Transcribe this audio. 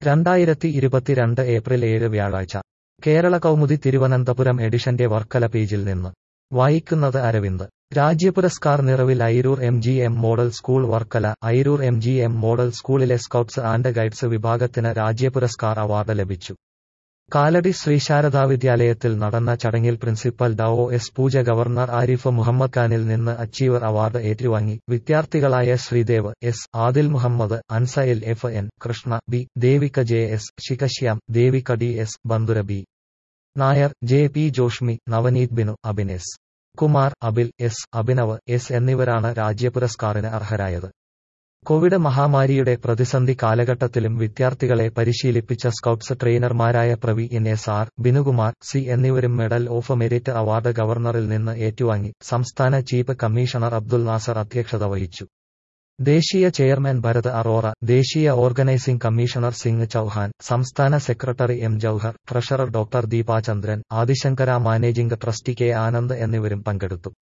രണ്ടായിരത്തി ഇരുപത്തിരണ്ട് ഏപ്രിൽ ഏഴ് വ്യാഴാഴ്ച കേരള കൗമുദി തിരുവനന്തപുരം എഡിഷന്റെ വർക്കല പേജിൽ നിന്ന് വായിക്കുന്നത് അരവിന്ദ് രാജ്യപുരസ്കാർ നിറവിൽ Airoor M G M model school Varkala Airoor M G M model സ്കൂളിലെ സ്കൗട്ട്സ് ആൻഡ് ഗൈഡ്സ് വിഭാഗത്തിന് രാജ്യപുരസ്കാർ അവാർഡ് ലഭിച്ചു കാലടി ശ്രീശാരദാ വിദ്യാലയത്തിൽ നടന്ന ചടങ്ങിൽ principal Dr S Pooja governor Arif Muhammad ഖാനിൽ നിന്ന് അച്ചീവർ അവാർഡ് ഏറ്റുവാങ്ങി വിദ്യാർത്ഥികളായ Sreedev S Adil Muhammad Ansa L F N Krishna B Devika J S Shikha Shyam Devika D S Bandhura B Nair J P Joshmi Navaneeth Binu Abines Kumar അബിൽ S Abhinav S എന്നിവരാണ് രാജ്യപുരസ്കാറിന് അർഹരായത് കോവിഡ് മഹാമാരിയുടെ പ്രതിസന്ധി കാലഘട്ടത്തിലും വിദ്യാർത്ഥികളെ പരിശീലിപ്പിച്ച സ്കൗട്ട്സ് ട്രെയിനർമാരായ Pravi N S R Binukumar C എന്നിവരും മെഡൽ ഓഫ് മെരിറ്റ് അവാർഡ് ഗവർണറിൽ നിന്ന് ഏറ്റുവാങ്ങി സംസ്ഥാന ചീഫ് കമ്മീഷണർ അബ്ദുൽ നാസർ അധ്യക്ഷത വഹിച്ചു ദേശീയ ചെയർമാൻ ഭരത് അറോറ ദേശീയ ഓർഗനൈസിംഗ് കമ്മീഷണർ സിംഗ് ചൌഹാൻ സംസ്ഥാന secretary M Jouhar treasurer doctor Deepachandran Adi Shankara managing trustee K Anand എന്നിവരും പങ്കെടുത്തു